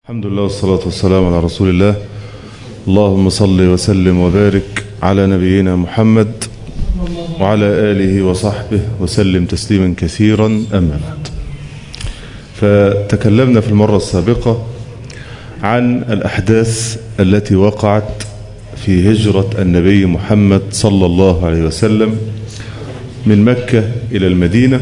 الحمد لله والصلاة والسلام على رسول الله اللهم صل وسلم وبارك على نبينا محمد وعلى آله وصحبه وسلم تسليما كثيرا أما بعد فتكلمنا في المرة السابقة عن الأحداث التي وقعت في هجرة النبي محمد صلى الله عليه وسلم من مكة إلى المدينة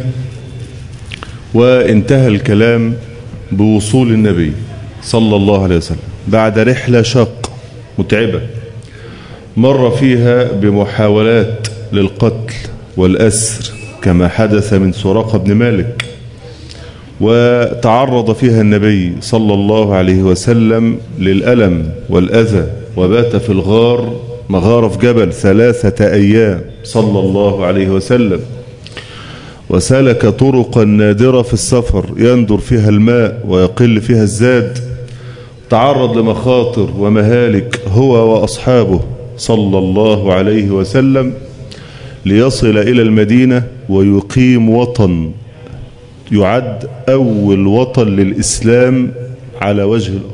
وانتهى الكلام بوصول النبي صلى الله عليه وسلم بعد رحلة شاقة متعبة مر فيها بمحاولات للقتل والأسر كما حدث من سراقة بن مالك وتعرض فيها النبي صلى الله عليه وسلم للألم والأذى وبات في الغار مغار في جبل ثلاثة أيام صلى الله عليه وسلم وسلك طرقا نادرة في السفر يندر فيها الماء ويقل فيها الزاد تعرض لمخاطر ومهالك هو وأصحابه صلى الله عليه وسلم ليصل إلى المدينة ويقيم وطن يعد أول وطن للإسلام على وجه الأرض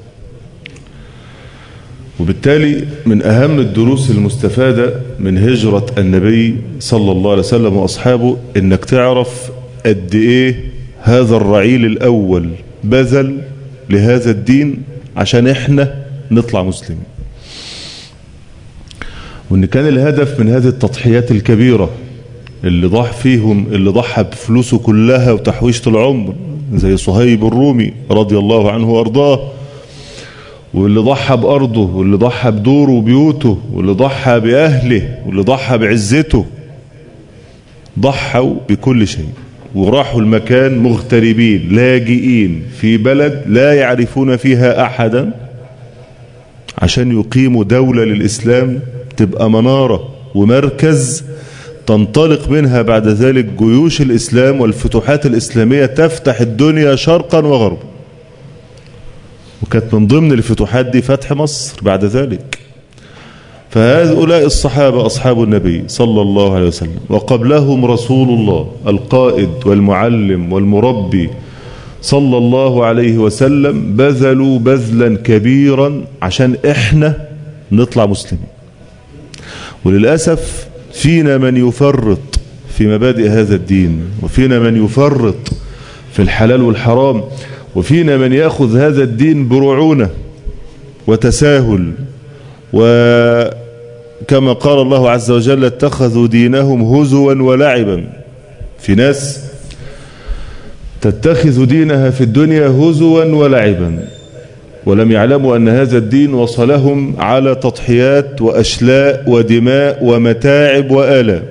وبالتالي من أهم الدروس المستفادة من هجرة النبي صلى الله عليه وسلم وأصحابه إنك تعرف قد إيه هذا الرعيل الأول بذل لهذا الدين عشان إحنا نطلع مسلمين وإن كان الهدف من هذه التضحيات الكبيرة اللي ضح فيهم اللي ضحى بفلوسه كلها وتحويشة العمر زي صهيب الرومي رضي الله عنه وارضاه واللي ضحى بأرضه واللي ضحى بدوره وبيوته واللي ضحى بأهله واللي ضحى بعزته ضحوا بكل شيء وراحوا المكان مغتربين لاجئين في بلد لا يعرفون فيها أحدا عشان يقيموا دولة للإسلام تبقى منارة ومركز تنطلق منها بعد ذلك جيوش الإسلام والفتوحات الإسلامية تفتح الدنيا شرقا وغربا وكانت من ضمن الفتوحات دي فتح مصر بعد ذلك فهؤلاء الصحابة أصحاب النبي صلى الله عليه وسلم وقبلهم رسول الله القائد والمعلم والمربي صلى الله عليه وسلم بذلوا بذلا كبيرا عشان احنا نطلع مسلمين وللأسف فينا من يفرط في مبادئ هذا الدين وفينا من يفرط في الحلال والحرام وفينا من يأخذ هذا الدين برعونة وتساهل وكما قال الله عز وجل اتخذوا دينهم هزوا ولعبا في ناس تتخذ دينها في الدنيا هزوا ولعبا ولم يعلموا أن هذا الدين وصلهم على تضحيات وأشلاء ودماء ومتاعب وآلام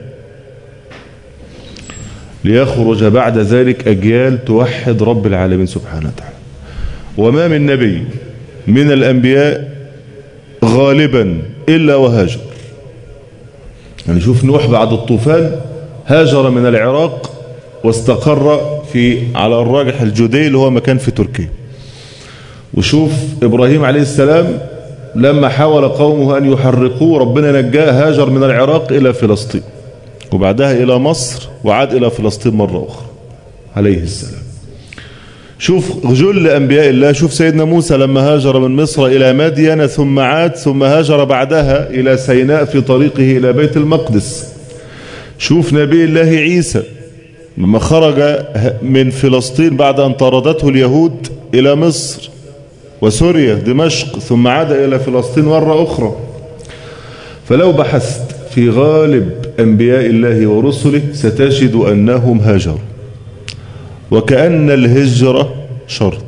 ليخرج بعد ذلك أجيال توحد رب العالمين سبحانه وتعالى وما من نبي من الأنبياء غالبا إلا وهاجر يعني شوف نوح بعد الطوفان هاجر من العراق واستقر في على الراجح الجودي اللي هو مكان في تركيا وشوف إبراهيم عليه السلام لما حاول قومه أن يحرقوه ربنا نجاه هاجر من العراق إلى فلسطين وبعدها إلى مصر وعاد إلى فلسطين مرة أخرى عليه السلام شوف جل أنبياء الله شوف سيدنا موسى لما هاجر من مصر إلى مدين ثم عاد ثم هاجر بعدها إلى سيناء في طريقه إلى بيت المقدس شوف نبي الله عيسى لما خرج من فلسطين بعد أن طردته اليهود إلى مصر وسوريا دمشق ثم عاد إلى فلسطين مرة أخرى فلو بحثت في غالب أنبياء الله ورسله ستجد أنهم هاجروا وكأن الهجرة شرط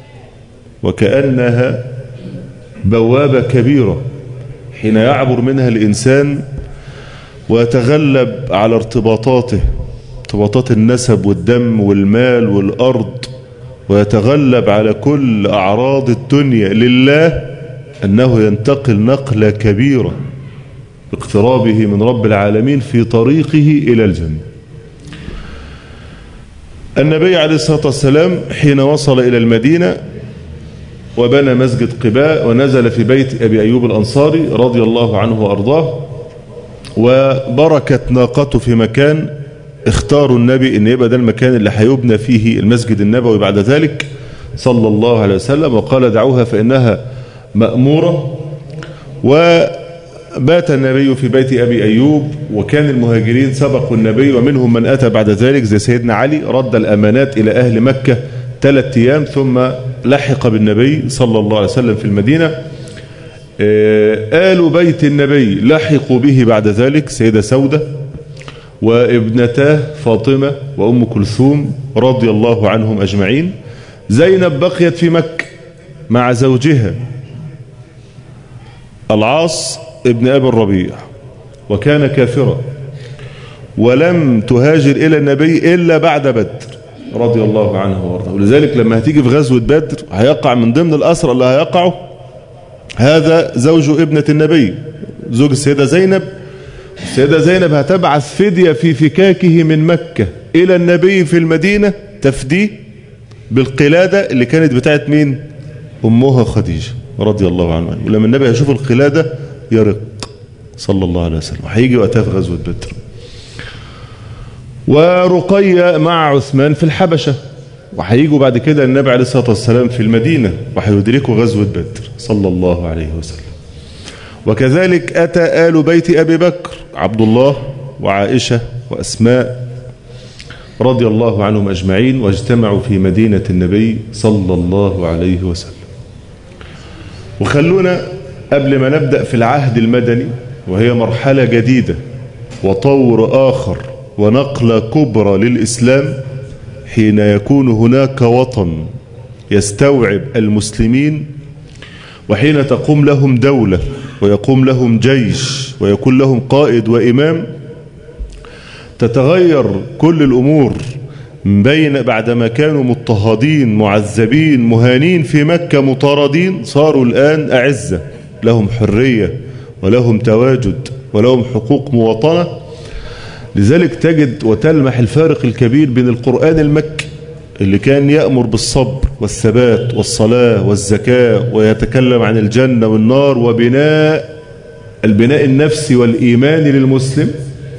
وكأنها بوابة كبيرة حين يعبر منها الإنسان ويتغلب على ارتباطاته ارتباطات النسب والدم والمال والأرض ويتغلب على كل أعراض الدنيا لله أنه ينتقل نقلة كبيرة باقترابه من رب العالمين في طريقه إلى الجنة النبي عليه الصلاة والسلام حين وصل إلى المدينة وبنى مسجد قباء ونزل في بيت أبي أيوب الأنصاري رضي الله عنه وأرضاه وبركت ناقته في مكان اختاروا النبي ان يبقى ده المكان اللي هيبنى فيه المسجد النبوي بعد ذلك صلى الله عليه وسلم وقال دعوها فإنها مأمورة وبات النبي في بيت أبي أيوب وكان المهاجرين سبقوا النبي ومنهم من أتى بعد ذلك زي سيدنا علي رد الأمانات إلى أهل مكة ثلاثة أيام ثم لحق بالنبي صلى الله عليه وسلم في المدينة آل بيت النبي لحقوا به بعد ذلك سيدة سودة وابنتاه فاطمة وأم كلثوم رضي الله عنهم أجمعين زينب بقيت في مكة مع زوجها العاص ابن أبي الربيع وكان كافرا ولم تهاجر إلى النبي إلا بعد بدر رضي الله عنه وارضاه ولذلك لما هتيجي في غزوة بدر هيقع من ضمن الأسرى اللي هيقعوا هذا زوج ابنة النبي زوج السيدة زينب السيدة زينب هتبعث فدية في فكاكه من مكة إلى النبي في المدينة تفديه بالقلادة اللي كانت بتاعت مين أمها خديجة رضي الله عنها ولما النبي هيشوف القلادة يرق صلى الله عليه وسلم هيجي وقتها في غزوة بدر ورقية مع عثمان في الحبشة وهيجوا بعد كده النبي عليه الصلاة والسلام في المدينة وهيدركوا غزوة بدر صلى الله عليه وسلم وكذلك أتى آل بيت أبي بكر عبد الله وعائشة وأسماء رضي الله عنهم أجمعين واجتمعوا في مدينة النبي صلى الله عليه وسلم وخلونا قبل ما نبدأ في العهد المدني وهي مرحلة جديدة وطور آخر ونقلة كبرى للإسلام حين يكون هناك وطن يستوعب المسلمين وحين تقوم لهم دولة ويقوم لهم جيش ويكون لهم قائد وإمام تتغير كل الأمور من بين بعدما كانوا مضطهدين معذبين مهانين في مكة مطاردين صاروا الآن أعزة لهم حرية ولهم تواجد ولهم حقوق مواطنة لذلك تجد وتلمح الفارق الكبير بين القرآن المكي اللي كان يأمر بالصبر والثبات والصلاة والزكاة ويتكلم عن الجنة والنار وبناء البناء النفسي والإيماني للمسلم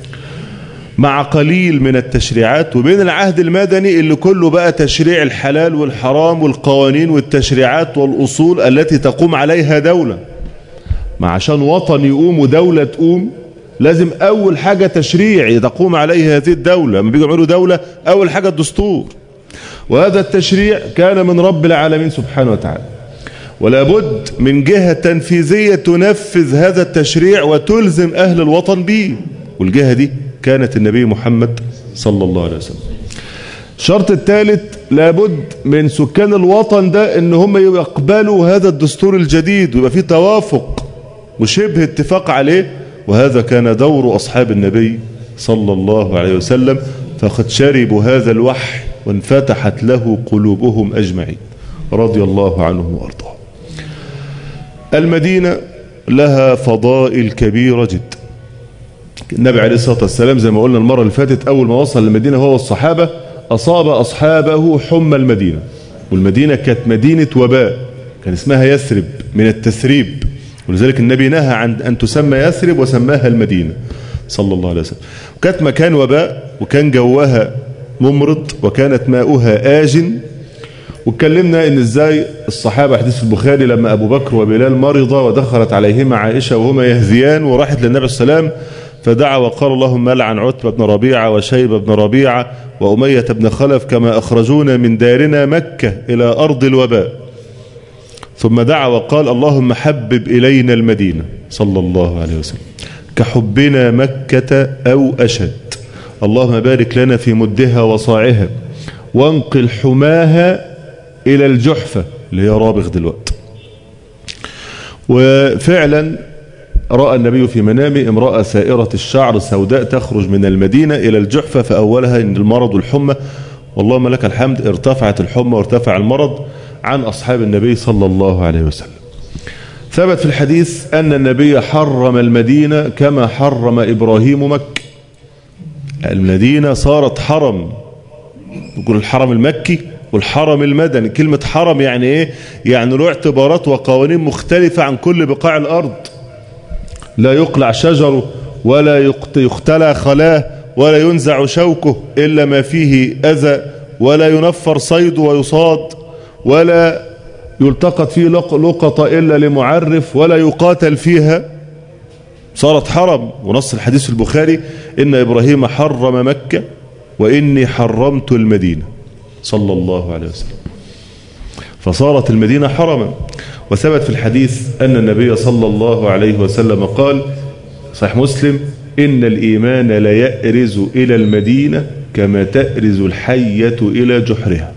مع قليل من التشريعات وبين العهد المدني اللي كله بقى تشريع الحلال والحرام والقوانين والتشريعات والأصول التي تقوم عليها دولة ما عشان وطن يقوم ودولة تقوم لازم أول حاجة تشريع تقوم عليه هذه الدولة لما بيجوا يعملوا دولة أول حاجة الدستور وهذا التشريع كان من رب العالمين سبحانه وتعالى ولا بد من جهة تنفيذية تنفذ هذا التشريع وتلزم أهل الوطن به والجهة دي كانت النبي محمد صلى الله عليه وسلم الشرط الثالث لابد من سكان الوطن ده ان هم يقبلوا هذا الدستور الجديد ويبقى فيه توافق وشبه اتفاق عليه وهذا كان دور أصحاب النبي صلى الله عليه وسلم فقد شربوا هذا الوحي وانفتحت له قلوبهم أجمعين رضي الله عنهم وأرضاهم المدينة لها فضائل كبيرة جدا النبي عليه الصلاة والسلام زي ما قلنا المرة اللي فاتت أول ما وصل للمدينة هو والصحابة أصاب أصحابه حمى المدينة والمدينة كانت مدينة وباء كان اسمها يثرب من التثريب ولذلك النبي نهى عن أن تسمى يثرب وسماها المدينة صلى الله عليه وسلم وكانت مكان وباء وكان جوها ممرض وكانت ماؤها آجن واتكلمنا ان ازاي الصحابة حديث في البخاري لما ابو بكر وبلال مرضا ودخلت عليهما عائشة وهما يهذيان وراحت للنبي السلام فدعا وقال اللهم لعن عتبة بن ربيعة وشيبة بن ربيعة وأمية بن خلف كما أخرجونا من دارنا مكة إلى أرض الوباء ثم دعا وقال اللهم حبب إلينا المدينة صلى الله عليه وسلم كحبنا مكة أو أشد اللهم بارك لنا في مدها وصاعها وانقل حماها إلى الجحفة اللي هي رابغ دلوقتي وفعلا رأى النبي في منامه امرأة سائرة الشعر سوداء تخرج من المدينة إلى الجحفة فأولها إن المرض والحمى واللهم لك الحمد ارتفعت الحمى وارتفع المرض عن أصحاب النبي صلى الله عليه وسلم ثبت في الحديث أن النبي حرم المدينة كما حرم إبراهيم مكة المدينة صارت حرم يقول الحرم المكي والحرم المدني كلمة حرم يعني ايه يعني له اعتبارات وقوانين مختلفة عن كل بقاع الأرض لا يقلع شجره ولا يختلى خلاه ولا ينزع شوكه إلا ما فيه أذى ولا ينفر صيده ويصاد ولا يلتقط فيه لقطة إلا لمعرف ولا يقاتل فيها صارت حرم ونص الحديث البخاري إن إبراهيم حرم مكة وإني حرمت المدينة صلى الله عليه وسلم فصارت المدينة حرما وثبت في الحديث أن النبي صلى الله عليه وسلم قال صحيح مسلم إن الإيمان لا يأرز إلى المدينة كما تأرز الحية إلى جحرها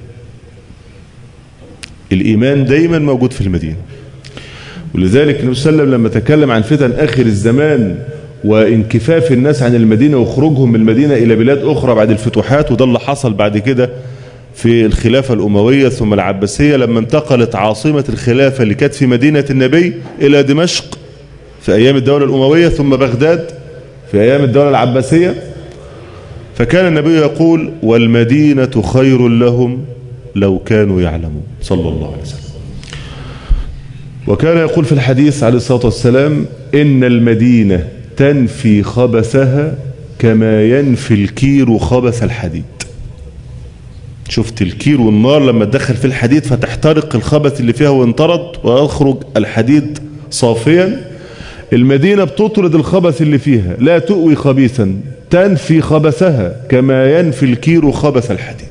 الإيمان دايما موجود في المدينة ولذلك النبي صلى الله عليه وسلم لما تكلم عن فتن آخر الزمان وانكفاف الناس عن المدينة وخروجهم من المدينة إلى بلاد أخرى بعد الفتوحات وده اللي حصل بعد كده في الخلافة الأموية ثم العباسية لما انتقلت عاصمة الخلافة اللي كانت في مدينة النبي إلى دمشق في أيام الدولة الأموية ثم بغداد في أيام الدولة العباسية فكان النبي يقول والمدينة خير لهم لو كانوا يعلمون صلى الله عليه وسلم وكان يقول في الحديث عليه الصلاة والسلام إن المدينة تنفي خبثها كما ينفي الكير خبث الحديد شفت الكير والنار لما تدخل في الحديد فتحترق الخبث اللي فيها وانطرد ويخرج الحديد صافيا المدينة بتطرد الخبث اللي فيها لا تؤوي خبيثا تنفي خبثها كما ينفي الكير خبث الحديد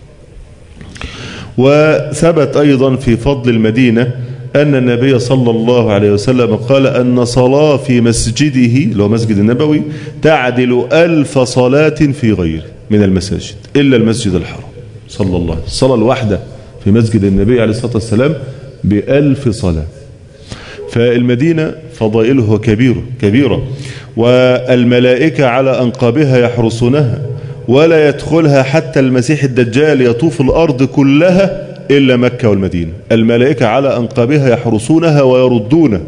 وثبت أيضا في فضل المدينة أن النبي صلى الله عليه وسلم قال أن صلاة في مسجده اللي هو مسجد النبوي تعدل ألف صلاة في غيره من المساجد إلا المسجد الحرام صلى الله عليه وسلم الصلاة الواحدة في مسجد النبي عليه الصلاة والسلام بألف صلاة فالمدينة فضائله كبيرة كبيرة والملائكة على أنقابها يحرسونها ولا يدخلها حتى المسيح الدجال يطوف الأرض كلها إلا مكة والمدينة الملائكة على أنقابها يحرسونها ويردون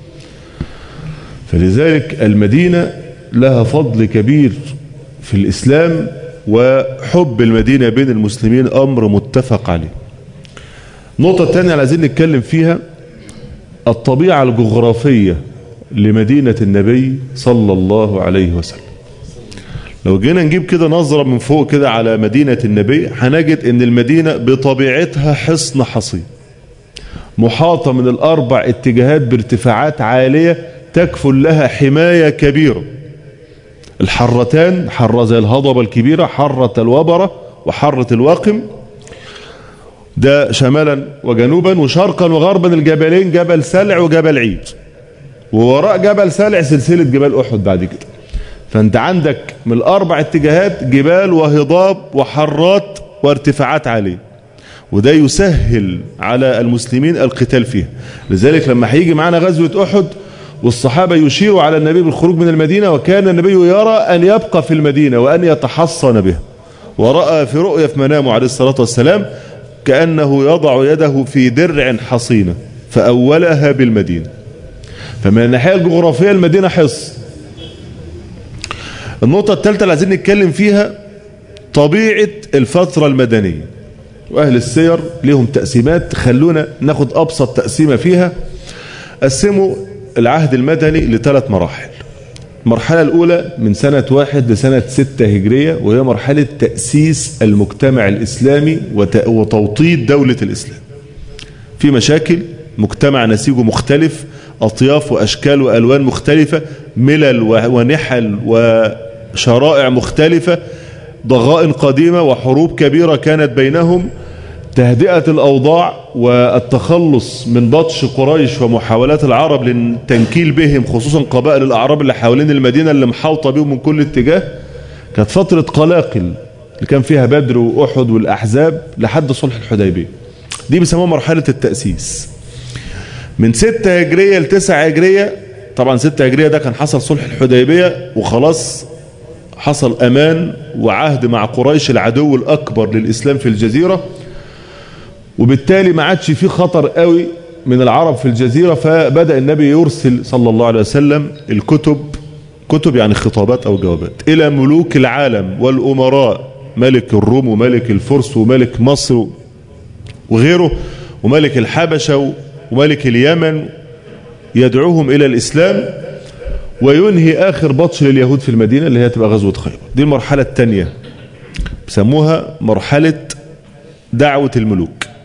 فلذلك المدينة لها فضل كبير في الإسلام وحب المدينة بين المسلمين أمر متفق عليه النقطة الثانية اللي عايزين نتكلم فيها الطبيعة الجغرافية لمدينة النبي صلى الله عليه وسلم لو جينا نجيب كده نظرة من فوق كده على مدينة النبي هنجد ان المدينة بطبيعتها حصن حصين محاطة من الاربع اتجاهات بارتفاعات عالية تكفل لها حماية كبيرة الحرتان حرة زي الهضبة الكبيرة حرة الوبرة وحرة الواقم ده شمالا وجنوبا وشرقا وغربا الجبلين جبل سلع وجبل عيد ووراء جبل سلع سلسلة جبال أحد بعد كده فانت عندك من الاربع اتجاهات جبال وهضاب وحرات وارتفاعات عالية وده يسهل على المسلمين القتال فيها لذلك لما هيجي معنا غزوة احد والصحابة يشيروا على النبي بالخروج من المدينة وكان النبي يرى ان يبقى في المدينة وان يتحصن بها ورأى في رؤية في منامه عليه الصلاة والسلام كأنه يضع يده في درع حصينة فأولها بالمدينة فمن الناحية الجغرافية المدينة حصن النقطة الثالثة اللي عايزين نتكلم فيها طبيعة الفترة المدنية وأهل السير لهم تقسيمات خلونا ناخد أبسط تقسيمة فيها قسموا العهد المدني لثلاث مراحل المرحلة الأولى من سنة واحد لسنة ستة هجرية وهي مرحلة تأسيس المجتمع الإسلامي وتوطيد دولة الإسلام في مشاكل مجتمع نسيجه مختلف أطياف وأشكال وألوان مختلفة ملل ونحل وشرائع مختلفة ضغائن قديمة وحروب كبيرة كانت بينهم تهدئة الأوضاع والتخلص من بطش قريش ومحاولات العرب للتنكيل بهم خصوصا قبائل الأعراب اللي حوالين المدينة اللي محاوطة بهم من كل اتجاه كانت فترة قلاقل اللي كان فيها بدر وأحد والأحزاب لحد صلح الحديبية دي بيسموها مرحلة التأسيس من ستة هجرية لتسعة هجرية طبعا ستة هجرية ده كان حصل صلح الحديبية وخلاص حصل أمان وعهد مع قريش العدو الأكبر للإسلام في الجزيرة وبالتالي ما عادش في خطر قوي من العرب في الجزيرة فبدأ النبي يرسل صلى الله عليه وسلم الكتب كتب يعني خطابات أو جوابات إلى ملوك العالم والأمراء ملك الروم وملك الفرس وملك مصر وغيره وملك الحبشة وملك اليمن يدعوهم إلى الإسلام وينهي آخر بطش لليهود في المدينة اللي هي تبقى غزوة خيبر دي المرحلة الثانية بسموها مرحلة دعوة الملوك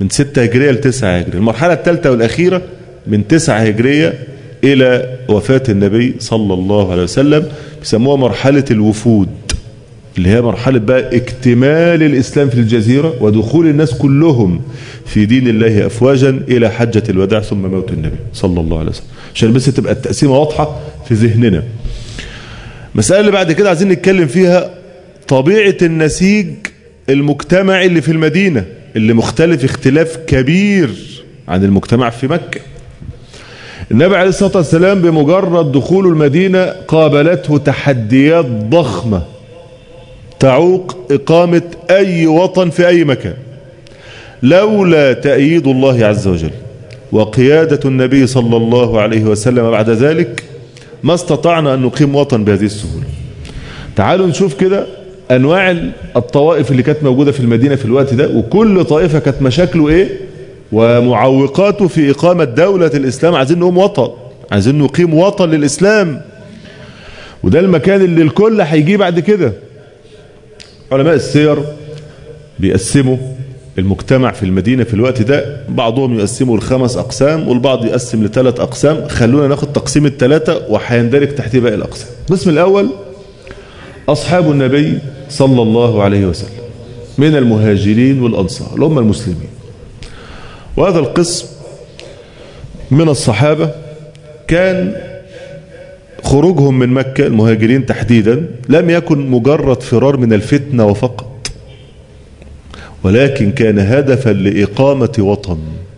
من 6 هجرية ل 9 هجرية المرحلة الثالثة والأخيرة من 9 هجرية إلى وفاة النبي صلى الله عليه وسلم بيسموها مرحلة الوفود اللي هي مرحلة بقى اكتمال الإسلام في الجزيرة ودخول الناس كلهم في دين الله أفواجا إلى حجة الوداع ثم موت النبي صلى الله عليه وسلم عشان بس تبقى التقسيمة واضحة في ذهننا مسألة اللي بعد كده عايزين نتكلم فيها طبيعة النسيج المجتمعي اللي في المدينة اللي مختلف اختلاف كبير عن المجتمع في مكة النبي عليه الصلاة والسلام بمجرد دخول المدينة قابلته تحديات ضخمة تعوق إقامة أي وطن في أي مكان لولا تأييد الله عز وجل وقيادة النبي صلى الله عليه وسلم بعد ذلك ما استطعنا أن نقيم وطن بهذه السهولة تعالوا نشوف كده أنواع الطوائف اللي كانت موجودة في المدينة في الوقت ده وكل طائفة كانت مشاكله إيه ومعوقاته في إقامة دولة الإسلام عايزين نقوم وطن عايزين نقيم وطن للإسلام وده المكان اللي الكل هيجيه بعد كده علماء السير بيقسموا المجتمع في المدينة في الوقت ده بعضهم يقسموا لخمس أقسام والبعض يقسم لثلاث أقسام خلونا ناخد تقسيم الثلاثة وهيندرج تحت باقي الأقسام القسم الأول أصحاب النبي صلى الله عليه وسلم من المهاجرين والأنصار اللي هم المسلمين وهذا القسم من الصحابة كان خروجهم من مكة المهاجرين تحديدا لم يكن مجرد فرار من الفتنة وفقط ولكن كان هدفا لإقامة وطن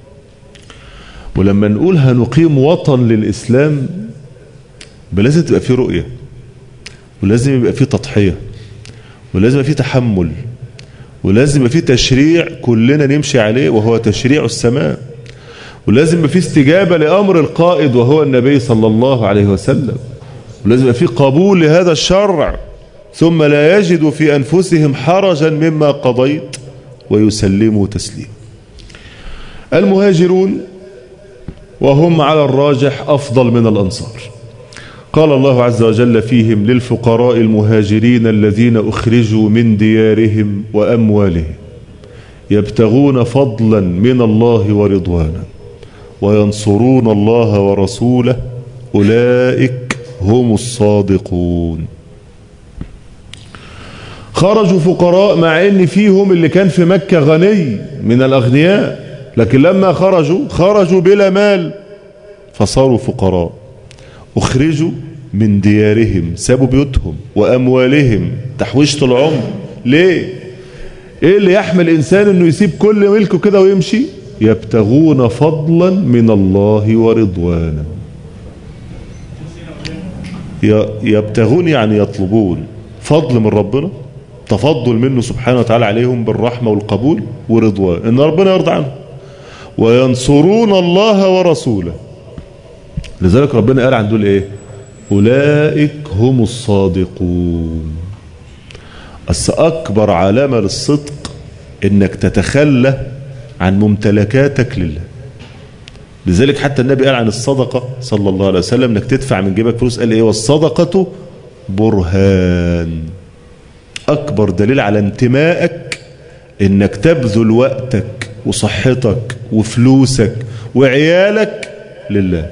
ولما نقول هنقيم وطن للإسلام لازم تبقى فيه رؤية ولازم يبقى فيه تضحية ولازم يبقى فيه تحمل ولازم يبقى فيه تشريع كلنا نمشي عليه وهو تشريع السماء ولازم يبقى فيه استجابة لأمر القائد وهو النبي صلى الله عليه وسلم ولازم يبقى فيه قبول لهذا الشرع ثم لا يجدوا في أنفسهم حرجا مما قضيت ويسلموا تسليم المهاجرون وهم على الراجح أفضل من الأنصار قال الله عز وجل فيهم للفقراء المهاجرين الذين أخرجوا من ديارهم وأموالهم يبتغون فضلا من الله ورضوانا وينصرون الله ورسوله أولئك هم الصادقون خرجوا فقراء مع ان فيهم اللي كان في مكة غني من الأغنياء لكن لما خرجوا خرجوا بلا مال فصاروا فقراء اخرجوا من ديارهم سابوا بيوتهم وأموالهم تحويشة العمر ليه ايه اللي يحمل انسان انه يسيب كل ملكه كده ويمشي يبتغون فضلا من الله ورضوانا يبتغون يعني يطلبون فضل من ربنا تفضل منه سبحانه وتعالى عليهم بالرحمة والقبول ورضوان ان ربنا يرضى عنهم وينصرون الله ورسوله لذلك ربنا قال عن دول ايه اولئك هم الصادقون بس اكبر علامة للصدق انك تتخلى عن ممتلكاتك لله لذلك حتى النبي قال عن الصدقة صلى الله عليه وسلم انك تدفع من جيبك فلوس قال ايه والصدقة برهان اكبر دليل على انتمائك انك تبذل وقتك وصحتك وفلوسك وعيالك لله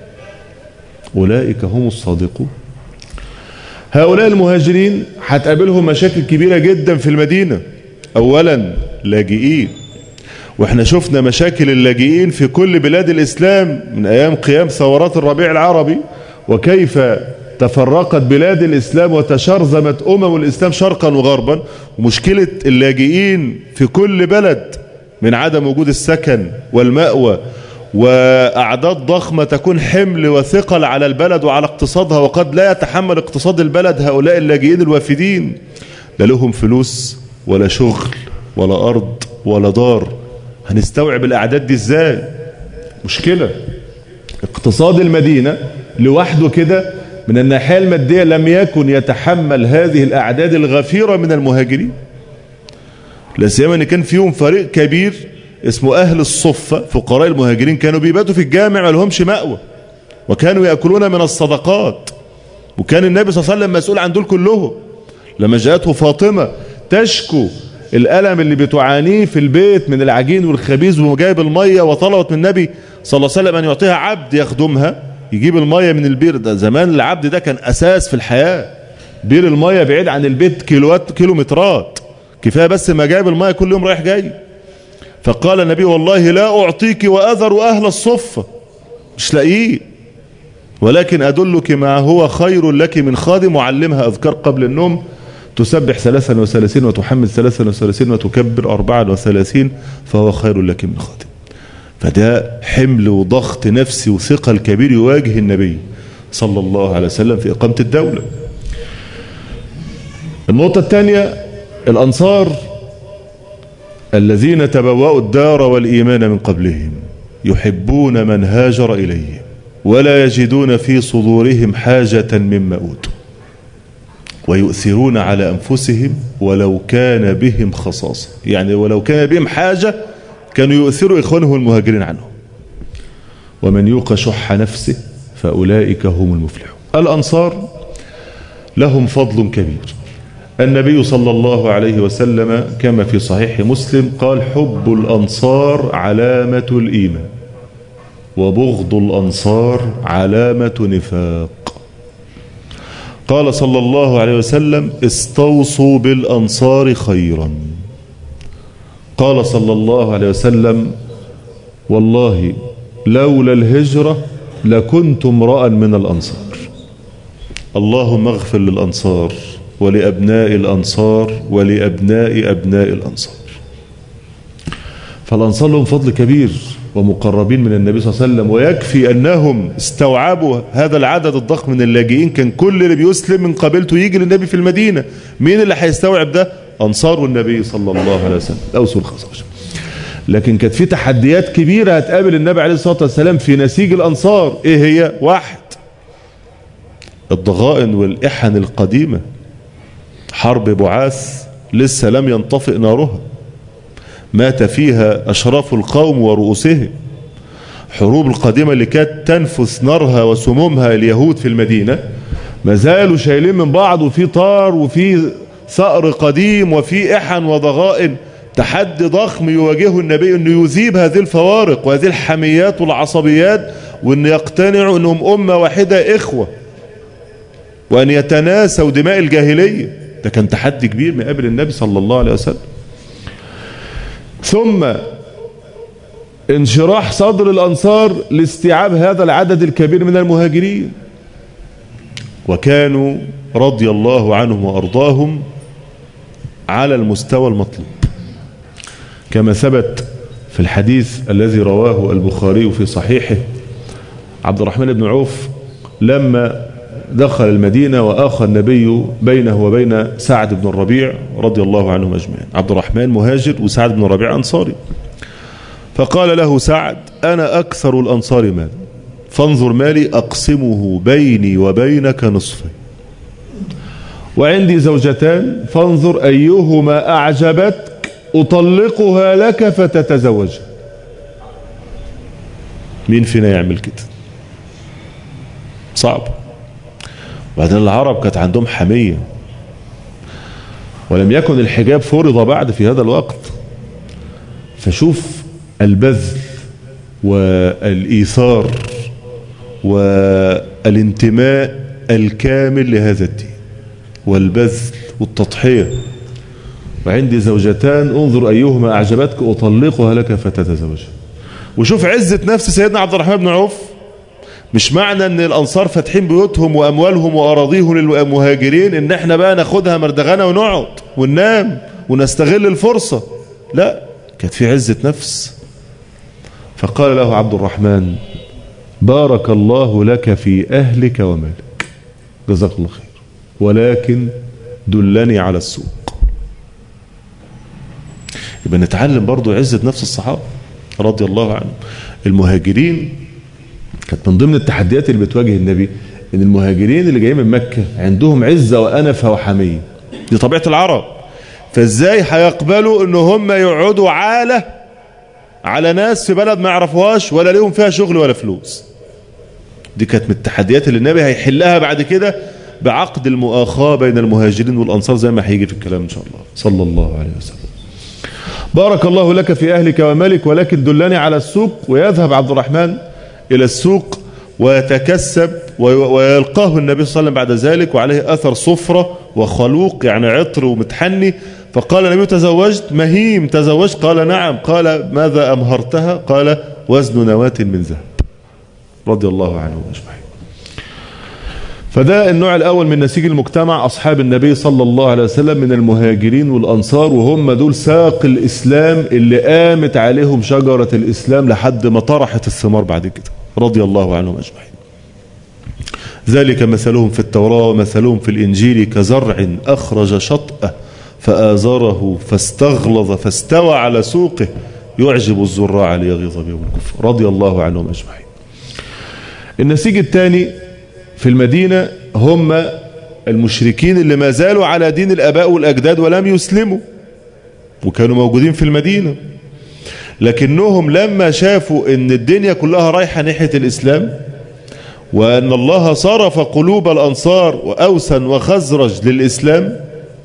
اولئك هم الصادقون هؤلاء المهاجرين هتقابلهم مشاكل كبيرة جدا في المدينة اولا لاجئين واحنا شفنا مشاكل اللاجئين في كل بلاد الاسلام من ايام قيام ثورات الربيع العربي وكيف تفرقت بلاد الإسلام وتشرذمت أمم الإسلام شرقا وغربا ومشكلة اللاجئين في كل بلد من عدم وجود السكن والمأوى وأعداد ضخمة تكون حمل وثقل على البلد وعلى اقتصادها وقد لا يتحمل اقتصاد البلد هؤلاء اللاجئين الوافدين لا لهم فلوس ولا شغل ولا أرض ولا دار هنستوعب الأعداد دي ازاي مشكلة اقتصاد المدينة لوحده كده من الناحية المادية لم يكن يتحمل هذه الأعداد الغفيرة من المهاجرين لا سيما ان كان فيهم فريق كبير اسمه أهل الصفة فقراء المهاجرين كانوا بيباتوا في الجامع ما لهمش مأوى وكانوا يأكلون من الصدقات وكان النبي صلى الله عليه وسلم مسؤول عن دول كلهم لما جاءته فاطمة تشكو الألم اللي بتعانيه في البيت من العجين والخبيز وجايب المية وطلبت من النبي صلى الله عليه وسلم أن يعطيها عبد يخدمها يجيب المية من البير ده زمان العبد ده كان أساس في الحياة بير المية بعيد عن البيت كيلوات كيلومترات كفاية بس ما جايب المية كل يوم رايح جاي فقال النبي والله لا أعطيك وأذر أهل الصفة مش لاقيه ولكن أدلك ما هو خير لك من خادم وعلمها أذكار قبل النوم تسبح ثلاثا وثلاثين وتحمد ثلاثا وثلاثين وتكبر أربعا وثلاثين فهو خير لك من خادم فده حمل وضغط نفسي وثقل كبير يواجه النبي صلى الله عليه وسلم في إقامة الدولة النقطة الثانية الأنصار الذين تبوأوا الدار والإيمان من قبلهم يحبون من هاجر إليهم ولا يجدون في صدورهم حاجة مما أوتوا ويؤثرون على أنفسهم ولو كان بهم خصاصة يعني ولو كان بهم حاجة كانوا يؤثروا إخوانهم المهاجرين عنهم ومن يوق شح نفسه فأولئك هم المفلحون الأنصار لهم فضل كبير النبي صلى الله عليه وسلم كما في صحيح مسلم قال حب الأنصار علامة الإيمان وبغض الأنصار علامة نفاق قال صلى الله عليه وسلم استوصوا بالأنصار خيرا قال صلى الله عليه وسلم والله لولا الهجرة لكنت امرأ من الأنصار اللهم اغفر للأنصار ولأبناء الأنصار ولأبناء أبناء الأنصار فالأنصار لهم فضل كبير ومقربين من النبي صلى الله عليه وسلم ويكفي أنهم استوعبوا هذا العدد الضخم من اللاجئين كان كل اللي بيسلم من قبيلته يجي للنبي في المدينة مين اللي هيستوعب ده أنصار النبي صلى الله عليه وسلم أوس الخزرج لكن كانت في تحديات كبيرة هتقابل النبي عليه الصلاة والسلام في نسيج الأنصار إيه هي واحد الضغائن والإحن القديمة حرب بعاث لسه لم ينطفئ نارها مات فيها أشراف القوم ورؤوسهم حروب القديمة اللي كانت تنفس نارها وسمومها اليهود في المدينة ما زالوا شايلين من بعض وفي طار وفي ثأر قديم وفي إحن وضغائن تحدي ضخم يواجهه النبي انه يذيب هذه الفوارق وهذه الحميات والعصبيات وان يقتنعوا انهم امة واحدة اخوة وان يتناسوا دماء الجاهلية ده كان تحدي كبير من قبل النبي صلى الله عليه وسلم ثم انشراح صدر الأنصار لاستيعاب هذا العدد الكبير من المهاجرين وكانوا رضي الله عنهم وأرضاهم على المستوى المطلوب كما ثبت في الحديث الذي رواه البخاري في صحيحه عبد الرحمن بن عوف لما دخل المدينة وآخى النبي بينه وبين سعد بن الربيع رضي الله عنهم أجمعين عبد الرحمن مهاجر وسعد بن الربيع أنصاري فقال له سعد أنا أكثر الأنصار مال فانظر مالي أقسمه بيني وبينك نصفين وعندي زوجتان فانظر أيهما أعجبتك أطلقها لك فتتزوجها مين فينا يعمل كده صعب بعدين العرب كانت عندهم حمية ولم يكن الحجاب فرض بعد في هذا الوقت فشوف البذل والإيثار والانتماء الكامل لهذا الدين والبذل والتضحية وعندي زوجتان انظر أيهما أعجبتك أطلقها لك فتتزوجها وشوف عزة نفس سيدنا عبد الرحمن بن عوف مش معنى ان الانصار فاتحين بيوتهم واموالهم واراضيهم للمهاجرين ان احنا بقى ناخدها مردغنه ونقعد وننام ونستغل الفرصة لا كانت في عزة نفس فقال له عبد الرحمن بارك الله لك في أهلك ومالك جزاك الله خير ولكن دلني على السوق يبقى نتعلم برضو عزة نفس الصحابة رضي الله عنهم المهاجرين كانت من ضمن التحديات اللي بتواجه النبي ان المهاجرين اللي جايين من مكة عندهم عزة وأنفة وحمية دي طبيعة العرب فازاي هيقبلوا ان هم يقعدوا عالة على ناس في بلد ما يعرفوهاش ولا ليهم فيها شغل ولا فلوس دي كانت من التحديات اللي النبي هيحلها بعد كده بعقد المؤاخاة بين المهاجرين والأنصار زي ما هيجي في الكلام إن شاء الله صلى الله عليه وسلم بارك الله لك في أهلك ومالك ولكن دلني على السوق ويذهب عبد الرحمن إلى السوق ويتكسب ويلقاه النبي صلى الله عليه وسلم بعد ذلك وعليه أثر صفرة وخلوق يعني عطر ومتحني فقال النبي تزوجت مهيم تزوجت قال نعم قال ماذا أمهرتها قال وزن نواة من ذهب رضي الله عنه أجمعين فده النوع الأول من نسيج المجتمع أصحاب النبي صلى الله عليه وسلم من المهاجرين والأنصار وهم دول ساق الإسلام اللي قامت عليهم شجرة الإسلام لحد ما طرحت الثمار بعد كده رضي الله عنهم أجمعين ذلك مثلهم في التوراة ومثلهم في الإنجيل كزرع أخرج شطأه فآزره فاستغلظ فاستوى على سوقه يعجب الزراع ليغيظ بهم الكفر رضي الله عنهم أجمعين النسيج الثاني في المدينة هم المشركين اللي ما زالوا على دين الأباء والأجداد ولم يسلموا وكانوا موجودين في المدينة لكنهم لما شافوا ان الدنيا كلها رايحة ناحية الإسلام وأن الله صرف قلوب الأنصار وأوسا وخزرج للإسلام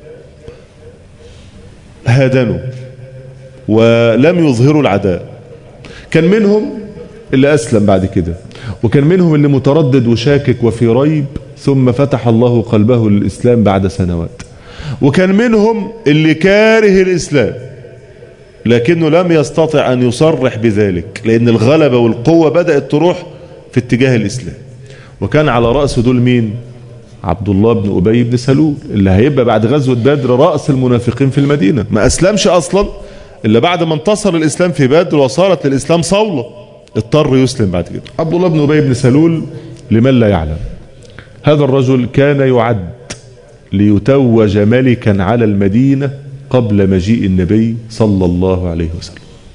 هادنوا ولم يظهروا العداء كان منهم اللي أسلم بعد كده وكان منهم اللي متردد وشاكك وفي ريب ثم فتح الله قلبه للإسلام بعد سنوات وكان منهم اللي كاره الإسلام لكنه لم يستطع أن يصرح بذلك لأن الغلبة والقوة بدأت تروح في اتجاه الإسلام وكان على رأس دول مين عبد الله بن أبي بن سلول اللي هيبقى بعد غزوة بدر رأس المنافقين في المدينة ما أسلمش أصلا إلا بعد ما انتصر الإسلام في بدر وصارت للإسلام صولة اضطر يسلم بعد كده عبد الله بن أبي بن سلول لمن لا يعلم هذا الرجل كان يعد ليتوج ملكا على المدينة قبل مجيء النبي صلى الله عليه وسلم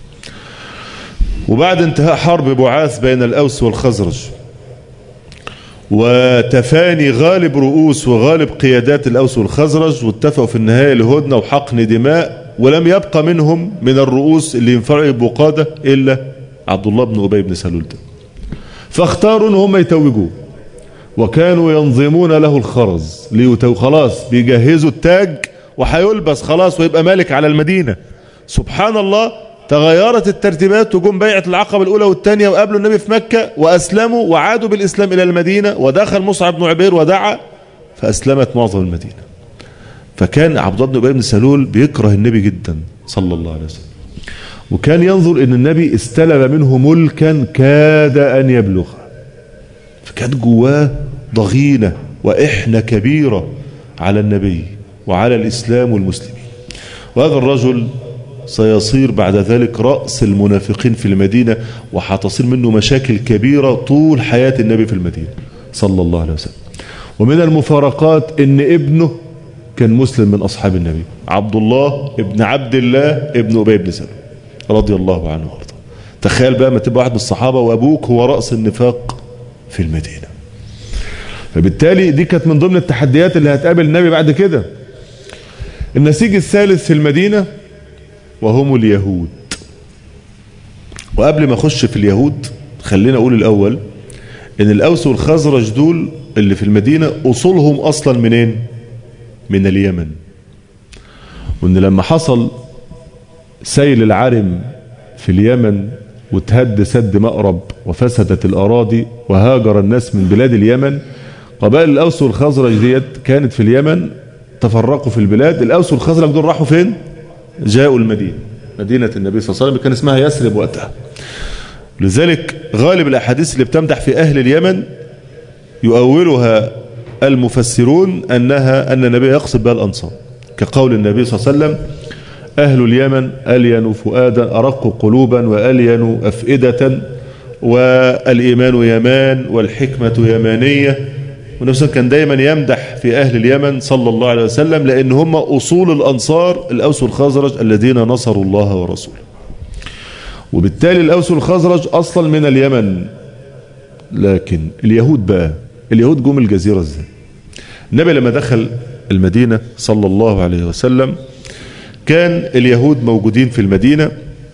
وبعد انتهاء حرب بعاث بين الأوس والخزرج وتفاني غالب رؤوس وغالب قيادات الأوس والخزرج واتفقوا في النهاية لهدنة وحقن دماء ولم يبقى منهم من الرؤوس اللي ينفعوا يبقوا قادة إلا عبد الله بن أبي بن سلول ده فاختاروا ان هم يتوجوه وكانوا ينظمون له الخرز ليتو خلاص بيجهزوا التاج وهيلبس خلاص ويبقى مالك على المدينة سبحان الله تغيرت الترتيبات وجم بيعة العقبة الأولى والثانية وقابلوا النبي في مكة وأسلموا وعادوا بالإسلام إلى المدينة ودخل مصعب بن عبير ودعا فأسلمت معظم المدينة فكان عبد الله بن أبي بن سلول بيكره النبي جدا صلى الله عليه وسلم وكان ينظر ان النبي استلم منه ملكا كاد ان يبلغ فكانت جواه ضغينة وإحنة كبيرة على النبي وعلى الإسلام والمسلمين وهذا الرجل سيصير بعد ذلك رأس المنافقين في المدينة وحتصير منه مشاكل كبيرة طول حياة النبي في المدينة صلى الله عليه وسلم ومن المفارقات ان ابنه كان مسلم من أصحاب النبي عبد الله ابن عبد الله ابن أبي بن سلم رضي الله عنه وارضاه تخيل بقى ما تبقى واحد من الصحابة وأبوك هو رأس النفاق في المدينة فبالتالي دي كانت من ضمن التحديات اللي هتقابل النبي بعد كده النسيج الثالث في المدينة وهم اليهود وقبل ما اخش في اليهود خلينا اقول الاول ان الاوس والخزرج دول اللي في المدينة اصولهم اصلا منين من اليمن وان لما حصل سيل العرم في اليمن وتهد سد مأرب وفسدت الأراضي وهاجر الناس من بلاد اليمن قبائل الأوس والخزرج ديت كانت في اليمن تفرقوا في البلاد الأوس والخزرج دول راحوا فين جاءوا المدينة مدينة النبي صلى الله عليه وسلم كان اسمها يثرب وقتها لذلك غالب الأحاديث اللي بتمدح في أهل اليمن يؤولها المفسرون أنها أن النبي يقصد بها الأنصار كقول النبي صلى الله عليه وسلم أهل اليمن ألين فؤادا أرق قلوبا وألين أفئدة والإيمان يمان والحكمة يمانية ونفسه كان دايما يمدح في أهل اليمن صلى الله عليه وسلم لأن هم أصول الأنصار الأوس والخزرج الذين نصروا الله ورسوله وبالتالي الأوس والخزرج أصلا من اليمن لكن اليهود بقى اليهود جم الجزيرة ازاي النبي لما دخل المدينة صلى الله عليه وسلم كان اليهود موجودين في المدينة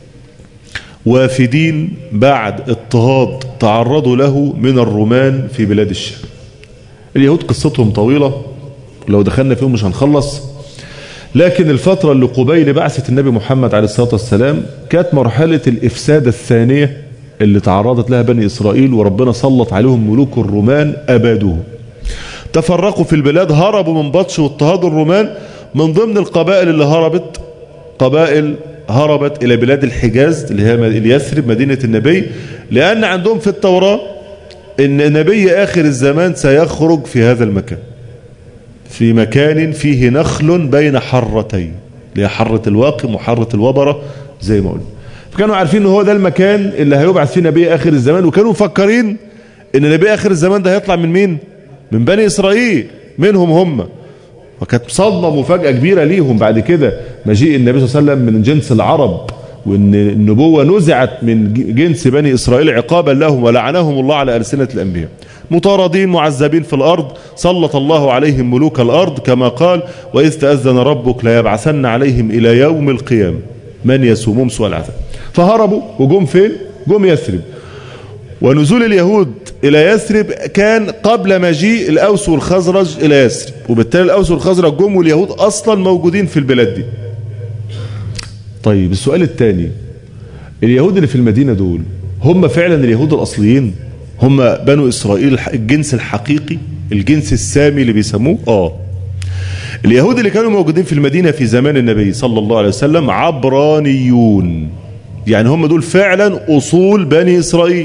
وافدين بعد اضطهاد تعرضوا له من الرومان في بلاد الشام اليهود قصتهم طويلة لو دخلنا فيهم مش هنخلص لكن الفترة اللي قبيل بعثة النبي محمد عليه الصلاة والسلام كانت مرحلة الإفساد الثانية اللي تعرضت لها بني إسرائيل وربنا سلط عليهم ملوك الرومان أبادوهم تفرقوا في البلاد هربوا من بطش واضطهاد الرومان من ضمن القبائل اللي هربت قبائل هربت إلى بلاد الحجاز اللي هي اليثرب مدينة النبي لأن عندهم في التوراة إن نبي آخر الزمان سيخرج في هذا المكان في مكان فيه نخل بين حرتين اللي هي حرة الواقم وحرة الوبرة زي ما قلنا فكانوا عارفين ان هو ده المكان اللي هيبعث فيه نبي آخر الزمان وكانوا مفكرين ان نبي آخر الزمان ده هيطلع من مين من بني إسرائيل منهم هم وكانت صدمة مفاجأة كبيرة ليهم بعد كده مجيء النبي صلى الله عليه وسلم من جنس العرب وان النبوة نزعت من جنس بني إسرائيل عقابا لهم ولعنهم الله على ألسنة الأنبياء مطاردين معذبين في الأرض سلط الله عليهم ملوك الأرض كما قال وإذ تأذن ربك ليبعثن عليهم إلى يوم القيامة من يسومهم سوء العذاب فهربوا وجم فين جم يثرب ونزول اليهود إلى يثرب كان قبل مجيء الأوس والخزرج إلى يثرب وبالتالي الأوس والخزرج جم واليهود أصلا موجودين في البلاد دي طيب السؤال الثاني اليهود اللي في المدينة دول هم فعلا اليهود الأصليين هم بنو إسرائيل الجنس الحقيقي الجنس السامي اللي بيسموه آه اليهود اللي كانوا موجودين في المدينة في زمان النبي صلى الله عليه وسلم عبرانيون يعني هم دول فعلا أصول بني إسرائيل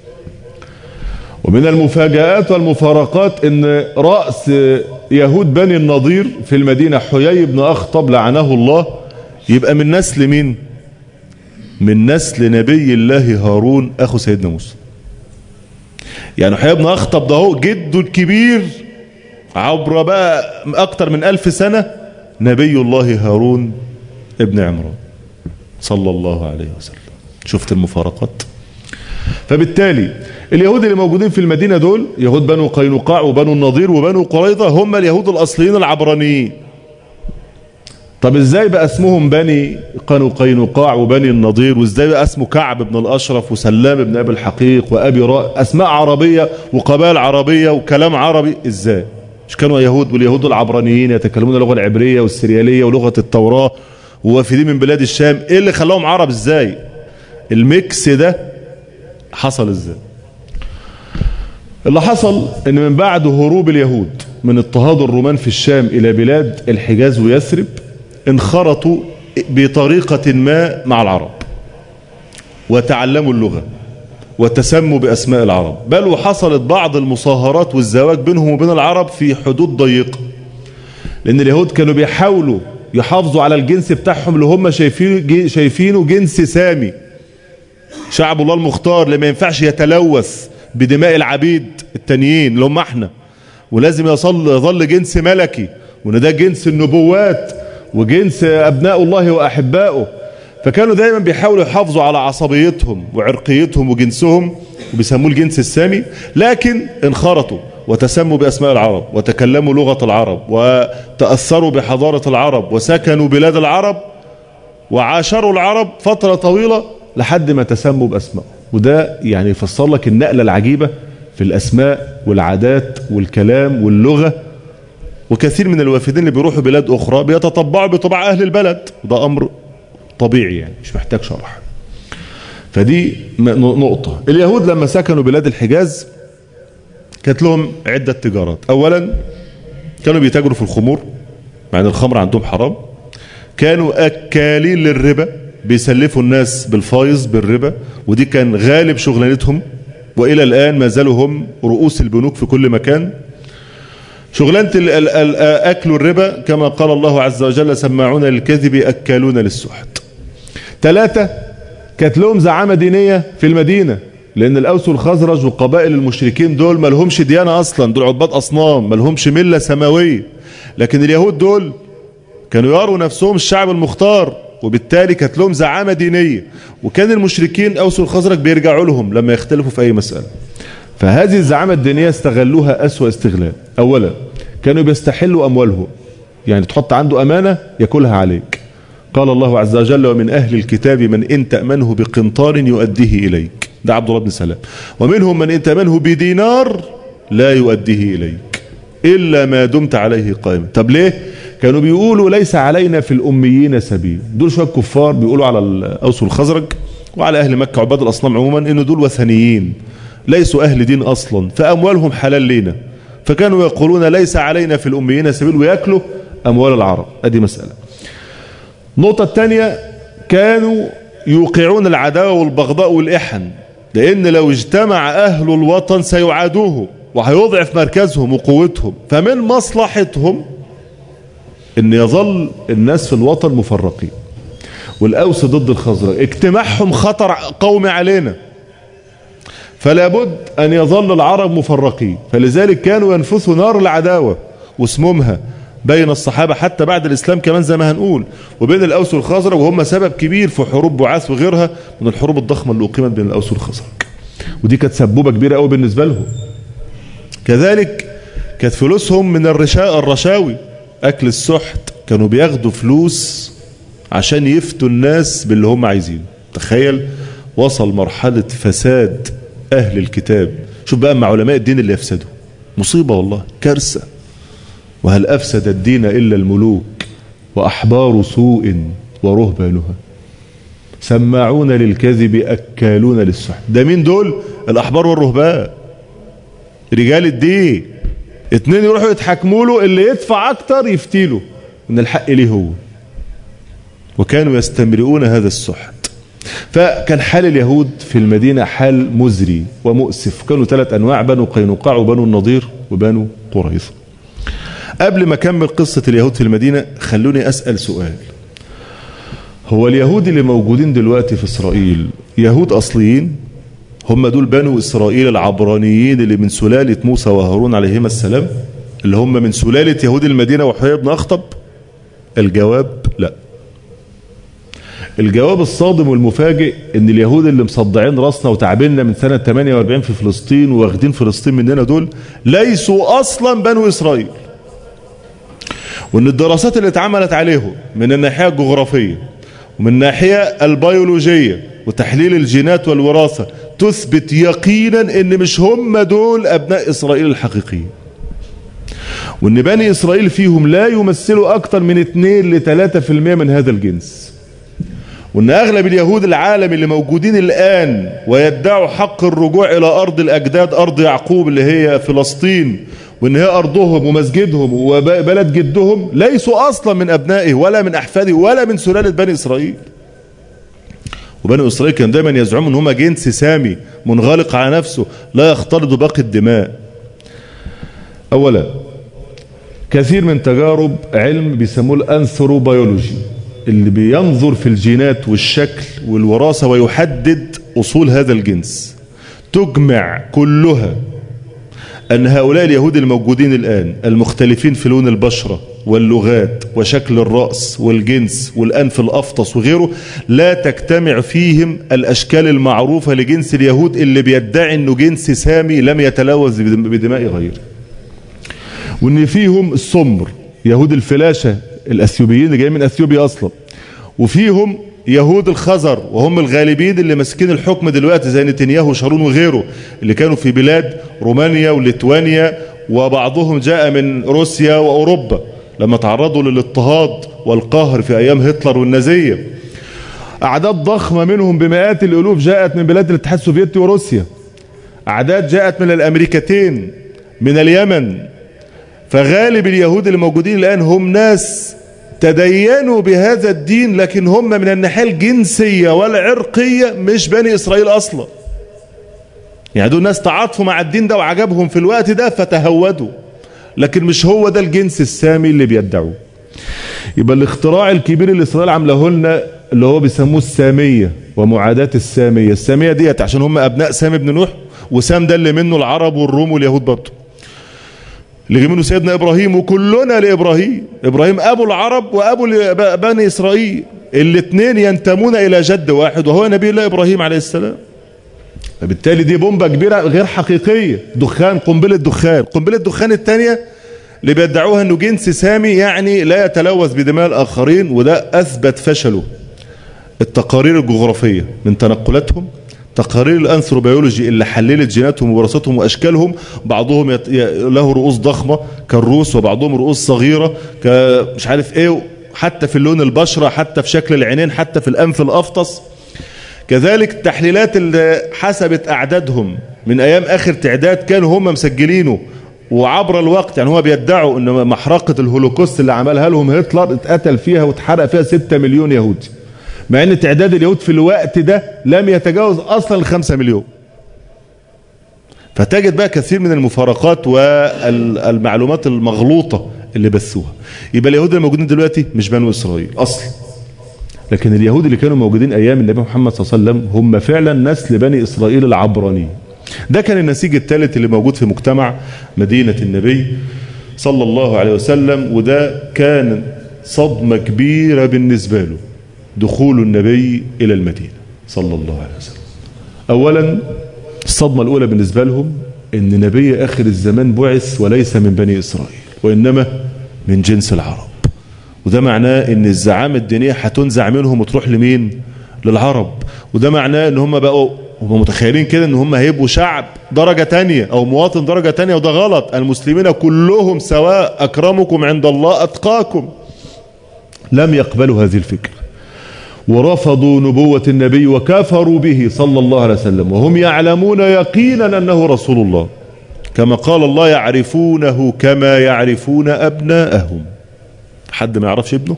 ومن المفاجآت والمفارقات ان رأس يهود بني النضير في المدينة حيي بن أخطب لعنه الله يبقى من نسل مين من نسل نبي الله هارون أخو سيدنا موسى يعني حيي بن أخطب ده هو جده الكبير عبر بقى أكتر من ألف سنة نبي الله هارون ابن عمران صلى الله عليه وسلم شفت المفارقات فبالتالي اليهود اللي موجودين في المدينة دول يهود بنو قينقاع وبنو النضير وبنو قريظة هم اليهود الأصليين العبرانيين طب ازاي بقى اسمهم بني قنو قينقاع وبني النضير وازاي بقى اسمه كعب بن الأشرف وسلام بن أبي الحقيق وأبي راء أسماء عربية وقبائل عربية وكلام عربي ازاي مش كانوا يهود واليهود العبرانيين يتكلمون اللغة العبرية والسريالية ولغة التوراة ووافدين من بلاد الشام ايه اللي خلاهم عرب ازاي الميكس ده حصل ازاي اللي حصل ان من بعد هروب اليهود من اضطهاد الرومان في الشام الى بلاد الحجاز ويثرب انخرطوا بطريقة ما مع العرب وتعلموا اللغة وتسموا بأسماء العرب بل وحصلت بعض المصاهرات والزواج بينهم وبين العرب في حدود ضيقة لأن اليهود كانوا بيحاولوا يحافظوا على الجنس بتاعهم اللي هم شايفينه, شايفينه جنس سامي شعب الله المختار اللي ما ينفعش يتلوث بدماء العبيد التانيين اللي هم احنا ولازم يصل يظل جنس ملكي وان ده جنس النبوات وجنس ابناء الله واحبائه فكانوا دايما بيحاولوا يحافظوا على عصبيتهم وعرقيتهم وجنسهم وبيسموه الجنس السامي لكن انخرطوا وتسموا بأسماء العرب وتكلموا لغة العرب وتأثروا بحضارة العرب وسكنوا بلاد العرب وعاشروا العرب فترة طويلة لحد ما تسموا بأسماء وده يعني يفسر لك النقلة العجيبة في الأسماء والعادات والكلام واللغة وكثير من الوافدين اللي بيروحوا بلاد أخرى بيتطبعوا بطبع أهل البلد وده أمر طبيعي يعني مش محتاج شرح فدي نقطة اليهود لما سكنوا بلاد الحجاز كانت لهم عدة تجارات أولا كانوا بيتاجروا في الخمور مع ان الخمر عندهم حرام كانوا أكالين للربا بيسلفوا الناس بالفايز بالربا ودي كان غالب شغلانتهم وإلى الآن ما زالوا هم رؤوس البنوك في كل مكان شغلانة أكل الربا كما قال الله عز وجل سماعون للكذب أكالون للسحت ثلاثة كانت لهم زعامة دينية في المدينة لأن الأوس والخزرج وقبائل المشركين دول ما لهمش ديانة أصلا دول عباد أصنام ما لهمش ملة سماوية لكن اليهود دول كانوا يروا نفسهم الشعب المختار وبالتالي كانت لهم زعامة دينية وكان المشركين أوس والخزرج بيرجعوا لهم لما يختلفوا في أي مسألة فهذه الزعامة الدينية استغلوها أسوأ استغلال أولا كانوا بيستحلوا أموالهم يعني تحط عنده أمانة يأكلها عليك قال الله عز وجل ومن أهل الكتاب من إن تأمنه بقنطار يؤديه إليك ده عبد الله بن سلام ومنهم من إن تأمنه بدينار لا يؤديه إليك إلا ما دمت عليه قائما طب ليه كانوا بيقولوا ليس علينا في الأميين سبيل دول شوية كفار بيقولوا على الأوس والخزرج وعلى أهل مكة عباد الأصنام عموما إن دول وثنيين ليسوا أهل دين أصلا فأموالهم حلال لينا فكانوا يقولون ليس علينا في الأميين سبيل ويأكلوا أموال العرب هذه مسألة النقطة الثانية كانوا يوقعون العداوة والبغضاء والإحن لأن لو اجتمع أهل الوطن سيعادوه وهيضعف مركزهم وقوتهم فمن مصلحتهم ان يظل الناس في الوطن مفرقين والأوس ضد الخزرج اجتماعهم خطر قومي علينا فلا بد أن يظل العرب مفرقين فلذلك كانوا ينفثوا نار العداوة واسممها بين الصحابة حتى بعد الإسلام كمان زي ما هنقول وبين الأوس والخزرج وهم سبب كبير في حروب بعاث وغيرها من الحروب الضخمة اللي أقيمت بين الأوس والخزرج ودي كانت سبوبة كبيرة قوي بالنسبة لهم كذلك كانت فلوسهم من الرشاء الرشاوي أكل السحت كانوا بياخدوا فلوس عشان يفتوا الناس باللي هم عايزينه تخيل وصل مرحلة فساد أهل الكتاب شوف بقى مع علماء الدين اللي يفسدوا مصيبة والله كارثة وهل أفسد الدين إلا الملوك وأحبار سوء ورهبانها سماعون للكذب أكالون للسحت ده مين دول الأحبار والرهبان رجال الدين اتنين يروحوا يتحكموا له اللي يدفع اكتر يفتيله ان الحق ليه هو وكانوا يستمرئون هذا السحت فكان حال اليهود في المدينة حال مزري ومؤسف كانوا ثلاث أنواع بنو قينقاع وبنو النضير وبنو قريظة قبل ما أكمل قصة اليهود في المدينة خلوني أسأل سؤال هو اليهود اللي موجودين دلوقتي في إسرائيل يهود أصليين هم دول بنو إسرائيل العبرانيين اللي من سلالة موسى وهارون عليهما السلام اللي هم من سلالة يهود المدينة وحيي بن أخطب الجواب لا الجواب الصادم والمفاجئ ان اليهود اللي مصدعين راسنا وتعبنا من سنة 48 في فلسطين واخدين فلسطين مننا دول ليسوا اصلا بنو اسرائيل وان الدراسات اللي اتعملت عليهم من الناحية الجغرافية ومن الناحية البيولوجية وتحليل الجينات والوراثة تثبت يقينا ان مش هم دول ابناء اسرائيل الحقيقيين وان بني اسرائيل فيهم لا يمثلوا اكثر من 2 ل 3% من هذا الجنس وان اغلب اليهود العالم اللي موجودين الان ويدعوا حق الرجوع الى ارض الاجداد ارض يعقوب اللي هي فلسطين وان هي ارضهم ومسجدهم وبلد جدهم ليسوا اصلا من ابنائه ولا من احفاده ولا من سلالة بني اسرائيل وبني إسرائيل كانوا دايما يزعموا ان هم جنس سامي منغلق على نفسه لا يختلط باقي الدماء أولا كثير من تجارب علم بيسموه الأنثروبيولوجي اللي بينظر في الجينات والشكل والوراثة ويحدد أصول هذا الجنس تجمع كلها أن هؤلاء اليهود الموجودين الآن المختلفين في لون البشرة واللغات وشكل الرأس والجنس والأنف الأفطس وغيره لا تجتمع فيهم الأشكال المعروفة لجنس اليهود اللي بيدعي أنه جنس سامي لم يتلوث بدماء غيره وأن فيهم السمر يهود الفلاشة الأثيوبيين اللي جايين من أثيوبيا أصلا وفيهم يهود الخزر وهم الغالبين اللي ماسكين الحكم دلوقتي زي نتنياهو وشارون وغيره اللي كانوا في بلاد رومانيا وليتوانيا وبعضهم جاء من روسيا وأوروبا لما تعرضوا للاضطهاد والقهر في أيام هتلر والنازية أعداد ضخمة منهم بمئات الألوف جاءت من بلاد الاتحاد السوفيتي وروسيا أعداد جاءت من الأمريكتين من اليمن فغالب اليهود اللي موجودين الآن هم ناس تدينوا بهذا الدين لكن هم من الناحية الجنسية والعرقية مش بني إسرائيل أصلا يعني دول ناس تعاطفوا مع الدين ده وعجبهم في الوقت ده فتهودوا لكن مش هو ده الجنس السامي اللي بيدعوه يبقى الاختراع الكبير اللي إسرائيل عامله لنا اللي هو بيسموه السامية ومعاداة السامية السامية ديت عشان هم أبناء سام بن نوح وسام ده اللي منه العرب والروم واليهود برضه اللي منه سيدنا إبراهيم وكلنا لإبراهيم إبراهيم أبو العرب وأبو بني إسرائيل الاثنين ينتمون إلى جد واحد وهو نبي الله إبراهيم عليه السلام فبالتالي دي بومبة كبيرة غير حقيقية دخان قنبلة دخان قنبلة دخان الثانية اللي بيدعوها انه جنس سامي يعني لا يتلوث بدماء الآخرين وده أثبت فشله التقارير الجغرافية من تنقلاتهم تقارير الانثروبيولوجي اللي حللت جيناتهم ووراثتهم واشكالهم بعضهم يت... له رؤوس ضخمه كالروس وبعضهم رؤوس صغيره كمش عارف ايه حتى في اللون البشره حتى في شكل العينين حتى في الانف الافطس كذلك التحليلات اللي حسبت اعدادهم من ايام اخر تعداد كانوا هم مسجلينه وعبر الوقت يعني هو بيدعوا ان محرقه الهولوكوست اللي عملها لهم هتلر اتقتل فيها واتحرق فيها 6 مليون يهودي مع ان تعداد اليهود في الوقت ده لم يتجاوز اصلا الخمسة مليون فتجد بقى كثير من المفارقات والمعلومات المغلوطة اللي بثوها يبقى اليهود اللي موجودين دلوقتي مش بنو اسرائيل اصلا لكن اليهود اللي كانوا موجودين ايام النبي محمد صلى الله عليه وسلم هم فعلا نسل بني اسرائيل العبراني ده كان النسيج الثالث اللي موجود في مجتمع مدينة النبي صلى الله عليه وسلم وده كان صدمة كبيرة بالنسبة له دخول النبي إلى المدينة صلى الله عليه وسلم أولا الصدمة الأولى بالنسبة لهم أن نبي آخر الزمان بعث وليس من بني إسرائيل وإنما من جنس العرب وده معناه أن الزعامة الدينية هتنزع منهم وتروح لمين للعرب وده معناه أن هم بقوا هم متخيلين كده ان هم هيبقوا شعب درجة تانية او مواطن درجة تانية وده غلط المسلمين كلهم سواء اكرمكم عند الله اتقاكم لم يقبلوا هذه الفكرة ورفضوا نبوة النبي وكفروا به صلى الله عليه وسلم وهم يعلمون يقينا أنه رسول الله كما قال الله يعرفونه كما يعرفون أبناءهم حد ما يعرفش ابنه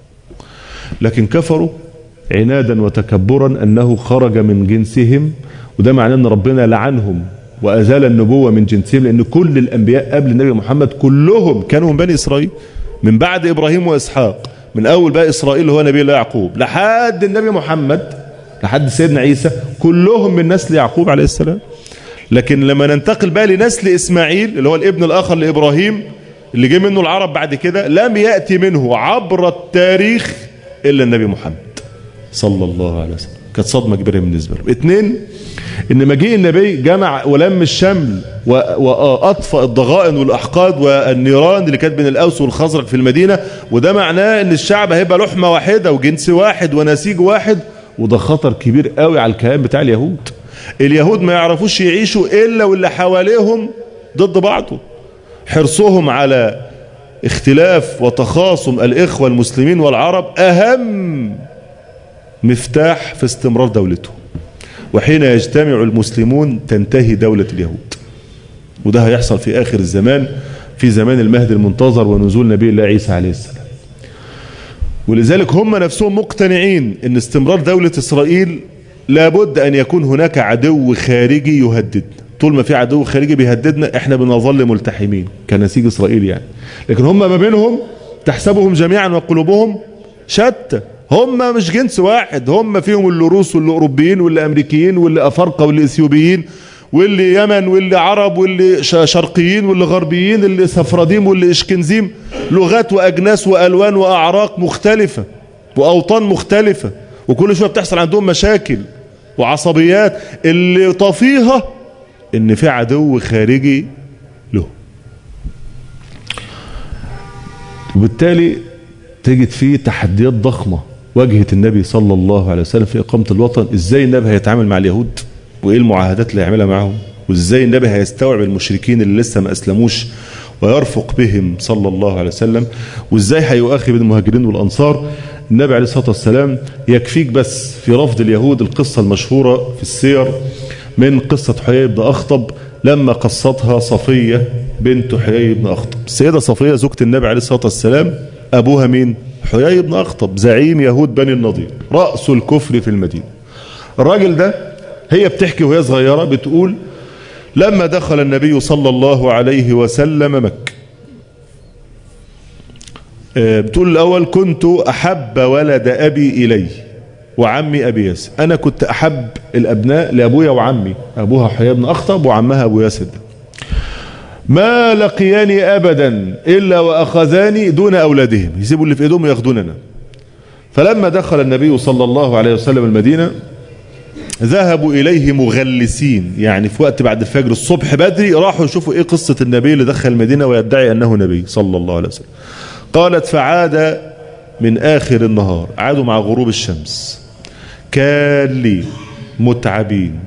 لكن كفروا عنادا وتكبرا أنه خرج من جنسهم وده معناه أن ربنا لعنهم وأزال النبوة من جنسهم لأن كل الأنبياء قبل النبي محمد كلهم كانوا من بني إسرائيل من بعد إبراهيم وإسحاق من أول بقى إسرائيل هو نبي الله يعقوب لحد النبي محمد لحد سيدنا عيسى كلهم من نسل يعقوب عليه السلام لكن لما ننتقل بقى لنسل إسماعيل اللي هو الابن الآخر لإبراهيم اللي جه منه العرب بعد كده لم يأتي منه عبر التاريخ إلا النبي محمد صلى الله عليه وسلم كانت صدمة كبيرة بالنسبة له اثنين ان مجيء النبي جمع ولم الشمل واطفأ الضغائن والاحقاد والنيران اللي كانت بين الاوس والخزرج في المدينة وده معناه ان الشعب هيبقى لحمة واحدة وجنس واحد ونسيج واحد وده خطر كبير قوي على الكيان بتاع اليهود اليهود ما يعرفوش يعيشوا الا واللي حواليهم ضد بعضه حرصهم على اختلاف وتخاصم الاخوة المسلمين والعرب اهم مفتاح في استمرار دولته وحين يجتمع المسلمون تنتهي دولة اليهود وده هيحصل في آخر الزمان في زمان المهد المنتظر ونزول نبي الله عيسى عليه السلام ولذلك هم نفسهم مقتنعين ان استمرار دولة إسرائيل لابد أن يكون هناك عدو خارجي يهددنا طول ما في عدو خارجي بيهددنا احنا بنظل ملتحمين كنسيج إسرائيل يعني لكن هم ما بينهم تحسبهم جميعا وقلوبهم شتى هم مش جنس واحد هم فيهم اللي روس واللي أوروبيين واللي أمريكيين واللي أفارقة واللي إثيوبيين واللي يمن واللي عرب واللي شرقيين واللي غربيين اللي سفرديم واللي إشكنزيم لغات وأجناس وألوان وأعراق مختلفة وأوطان مختلفة وكل شوية بتحصل عندهم مشاكل وعصبيات اللي طفيها ان في عدو خارجي له وبالتالي تجد فيه تحديات ضخمة واجهت النبي صلى الله عليه وسلم في إقامة الوطن إزاي النبي هيتعامل مع اليهود وإيه المعاهدات اللي هيعملها معهم وإزاي النبي هيستوعب المشركين اللي لسه ما أسلموش ويرفق بهم صلى الله عليه وسلم وإزاي هيؤاخي بين المهاجرين والأنصار النبي عليه الصلاة والسلام يكفيك بس في رفض اليهود القصة المشهورة في السير من قصة حيي بن أخطب لما قصتها صفية بنت حيي بن أخطب السيدة صفية زوجة النبي عليه الصلاة والسلام أبوها مين حيي بن أخطب زعيم يهود بني النضير رأس الكفر في المدينة الراجل ده هي بتحكي وهي صغيرة بتقول لما دخل النبي صلى الله عليه وسلم مكة بتقول الأول كنت أحب ولد أبي إلي وعمي أبي ياسر أنا كنت أحب الأبناء لأبويا وعمي أبوها حيي بن أخطب وعمها أبو ياسر ما لقياني أبدا إلا وأخذاني دون أولادهم يسيبوا اللي في إيدهم وياخدوننا فلما دخل النبي صلى الله عليه وسلم المدينة ذهبوا إليه مغلسين يعني في وقت بعد الفجر الصبح بدري راحوا يشوفوا إيه قصة النبي اللي دخل المدينة ويدعي أنه نبي صلى الله عليه وسلم قالت فعاد من آخر النهار عادوا مع غروب الشمس كان لي متعبين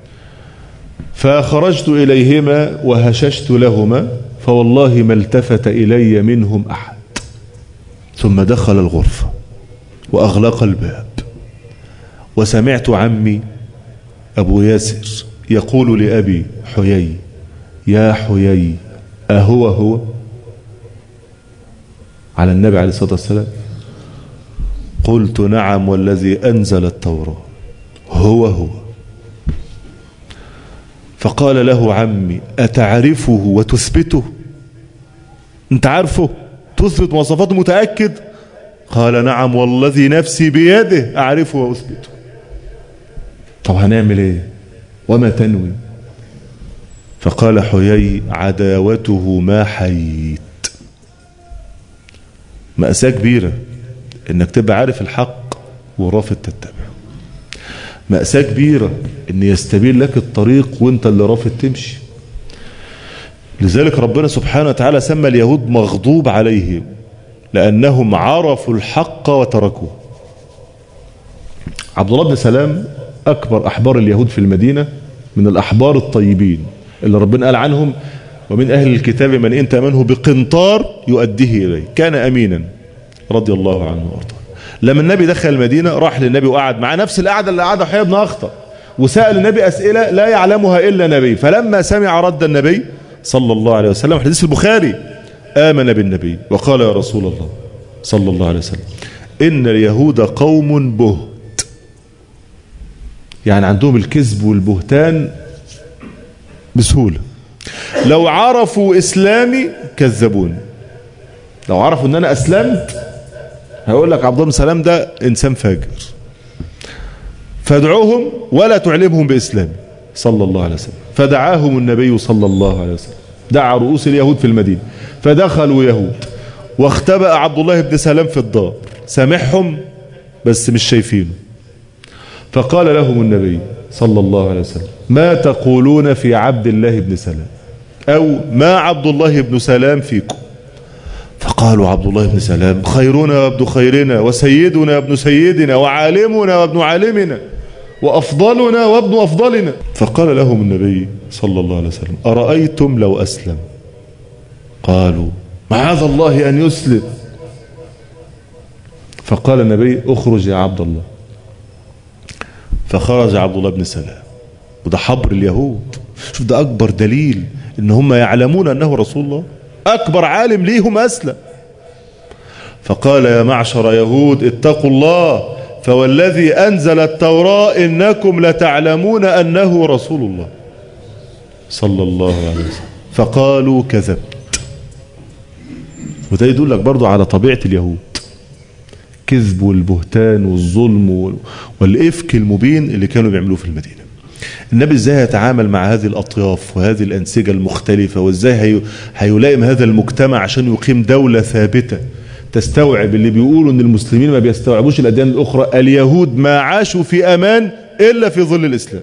فخرجت إليهما وهششت لهما فوالله ما التفت إلي منهم أحد ثم دخل الغرفة وأغلق الباب وسمعت عمي أبو ياسر يقول لأبي حيي يا حيي أهو هو على النبي عليه الصلاة والسلام قلت نعم والذي أنزل التوراة هو هو فقال له عمي أتعرفه وتثبته انت عارفه تثبت مواصفاته متأكد قال نعم والذي نفسي بيده أعرفه وأثبته طب هنعمل ايه وما تنوي فقال حيي عداوته ما حييت مأساة كبيرة انك تبقى عارف الحق ورافض تتبعه مأساة كبيرة ان يستبين لك الطريق وانت اللي رافض تمشي لذلك ربنا سبحانه وتعالى سمى اليهود مغضوب عليهم لأنهم عرفوا الحق وتركوه عبد الله بن سلام أكبر أحبار اليهود في المدينة من الأحبار الطيبين اللي ربنا قال عنهم ومن أهل الكتاب من إن تأمنه بقنطار يؤديه إليه كان أمينا رضي الله عنه وارضاه لما النبي دخل المدينة راح للنبي وقعد معاه نفس القعدة اللي قعدها حيى بن أخطأ وسأل النبي أسئلة لا يعلمها إلا نبي فلما سمع رد النبي صلى الله عليه وسلم حديث البخاري آمن بالنبي وقال يا رسول الله صلى الله عليه وسلم إن اليهود قوم بهت يعني عندهم الكذب والبهتان بسهولة لو عرفوا إسلامي كذبوني لو عرفوا أن أنا أسلمت هقول لك عبد الله بن سلام ده إنسان فاجر فادعوهم ولا تعلمهم بإسلام صلى الله عليه وسلم فدعاهم النبي صلى الله عليه وسلم دعا رؤوس اليهود في المدينة فدخلوا يهود واختبأ عبد الله بن سلام في الدار سامحهم بس مش شايفينه فقال لهم النبي صلى الله عليه وسلم ما تقولون في عبد الله بن سلام أو ما عبد الله بن سلام فيكم فقالوا عبد الله بن سلام خيرنا وابن خيرنا وسيدنا وابن سيدنا وعالمنا وابن عالمنا وأفضلنا وابن أفضلنا فقال لهم النبي صلى الله عليه وسلم أرأيتم لو أسلم قالوا معاذ الله أن يسلم فقال النبي اخرج يا عبد الله فخرج عبد الله بن سلام وده حبر اليهود شوف ده أكبر دليل إن هم يعلمون أنه رسول الله أكبر عالم ليهم أسلم فقال يا معشر يهود اتقوا الله فوالذي أنزل التوراة إنكم لتعلمون أنه رسول الله صلى الله عليه وسلم فقالوا كذبت وده يدل لك برضو على طبيعة اليهود كذب والبهتان والظلم والإفك المبين اللي كانوا بيعملوه في المدينة النبي ازاي هيتعامل مع هذه الأطياف وهذه الأنسجة المختلفة وازاي هي... هيلائم هذا المجتمع عشان يقيم دولة ثابتة تستوعب اللي بيقولوا ان المسلمين ما بيستوعبوش الأديان الأخرى اليهود ما عاشوا في أمان إلا في ظل الإسلام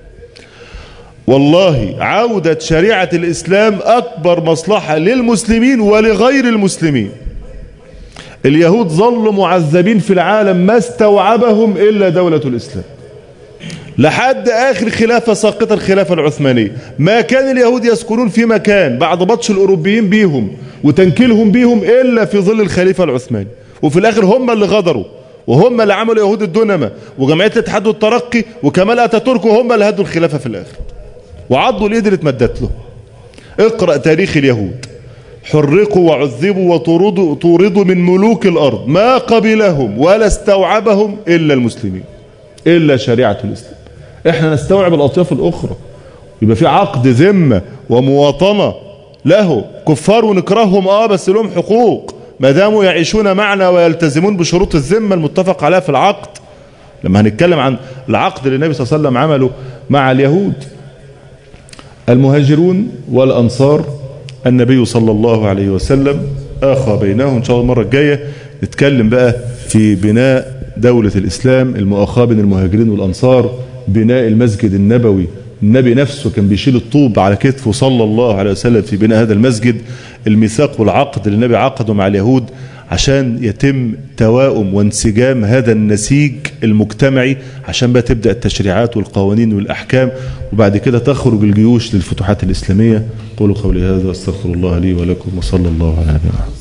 والله عودة شريعة الإسلام أكبر مصلحة للمسلمين ولغير المسلمين اليهود ظلوا معذبين في العالم ما استوعبهم إلا دولة الإسلام لحد آخر خلافة ساقطة الخلافة العثمانية ما كان اليهود يسكنون في مكان بعد بطش الأوروبيين بيهم وتنكيلهم بيهم إلا في ظل الخليفة العثماني وفي الآخر هم اللي غدروا وهم اللي عملوا يهود الدنمة وجمعية الاتحاد والترقي وكمال أتاتورك وهم اللي هدوا الخلافة في الآخر وعضوا الإيد اللي اتمدت له اقرأ تاريخ اليهود حرقوا وعذبوا وطردوا طوردوا من ملوك الأرض ما قبلهم ولا استوعبهم إلا المسلمين إلا شريعة الإسلام احنا نستوعب الأطياف الأخرى يبقى في عقد ذمة ومواطنة له كفار ونكرههم اه بس لهم حقوق ما داموا يعيشون معنا ويلتزمون بشروط الذمة المتفق عليها في العقد لما هنتكلم عن العقد اللي النبي صلى الله عليه وسلم عمله مع اليهود المهاجرون والأنصار النبي صلى الله عليه وسلم آخى بينهم إن شاء الله المرة الجاية نتكلم بقى في بناء دولة الإسلام المؤاخاة بين المهاجرين والأنصار بناء المسجد النبوي النبي نفسه كان بيشيل الطوب على كتفه صلى الله عليه وسلم في بناء هذا المسجد الميثاق والعقد اللي النبي عقده مع اليهود عشان يتم توائم وانسجام هذا النسيج المجتمعي عشان بقى تبدأ التشريعات والقوانين والأحكام وبعد كده تخرج الجيوش للفتوحات الإسلامية قولوا قولي هذا استغفر الله لي ولكم وصلى الله على نبينا محمد